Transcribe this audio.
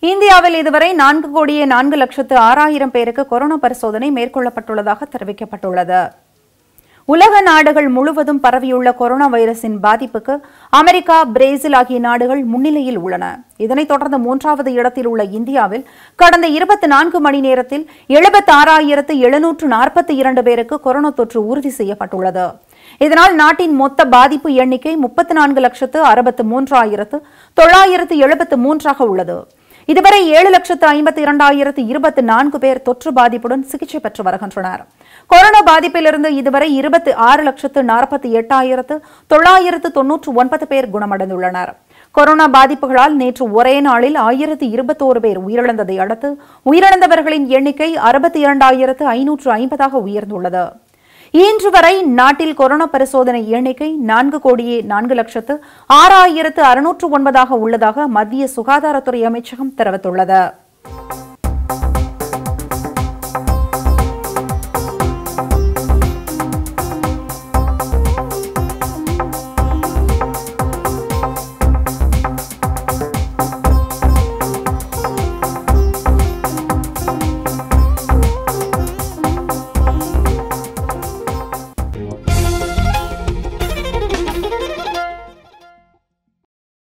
இந்தியாவில் இதுவரை நான்கு கோடியே நான்கு லட்சத்து ஆறாயிரம் பேருக்கு கொரோனா பரிசோதனை மேற்கொள்ளப்பட்டுள்ளதாக தெரிவிக்கப்பட்டுள்ளது உலக நாடுகள் முழுவதும் பரவியுள்ள கொரோனா வைரஸின் பாதிப்புக்கு அமெரிக்கா பிரேசில் ஆகிய நாடுகள் முன்னிலையில் உள்ளன இதனைத் தொடர்ந்து மூன்றாவது இடத்தில் உள்ள இந்தியாவில் கடந்த இருபத்தி நான்கு மணி நேரத்தில் எழுபத்தி ஆறாயிரத்து எழுநூற்று நாற்பத்தி இரண்டு பேருக்கு கொரோனா தொற்று உறுதி செய்யப்பட்டுள்ளது இதனால் நாட்டின் மொத்த பாதிப்பு எண்ணிக்கை முப்பத்தி நான்கு லட்சத்து அறுபத்து மூன்றாயிரத்து தொள்ளாயிரத்து எழுபத்து மூன்றாக உள்ளது இதுவரை ஏழு லட்சத்து ஐம்பத்தி இரண்டாயிரத்து இருபத்தி நான்கு பேர் தொற்று பாதிப்புடன் சிகிச்சை பெற்று வருகின்றனர் கொரோனா பாதிப்பிலிருந்து இதுவரை இருபத்தி ஆறு லட்சத்து நாற்பத்தி எட்டாயிரத்து தொள்ளாயிரத்து தொன்னூற்று ஒன்பது பேர் குணமடைந்துள்ளனர் கொரோனா பாதிப்புகளால் நேற்று ஒரே நாளில் ஆயிரத்து இருபத்தோரு பேர் உயிரிழந்ததை அடுத்து உயிரிழந்தவர்களின் எண்ணிக்கை அறுபத்தி இரண்டாயிரத்து ஐநூற்று ஐம்பதாக உயர்ந்துள்ளது இன்று வரை நாட்டில் கொரோனா பரிசோதனை எண்ணிக்கை நான்கு கோடியே நான்கு லட்சத்து ஆறாயிரத்து அறுநூற்று ஒன்பதாக உள்ளதாக மத்திய சுகாதாரத்துறை அமைச்சகம் தெரிவித்துள்ளது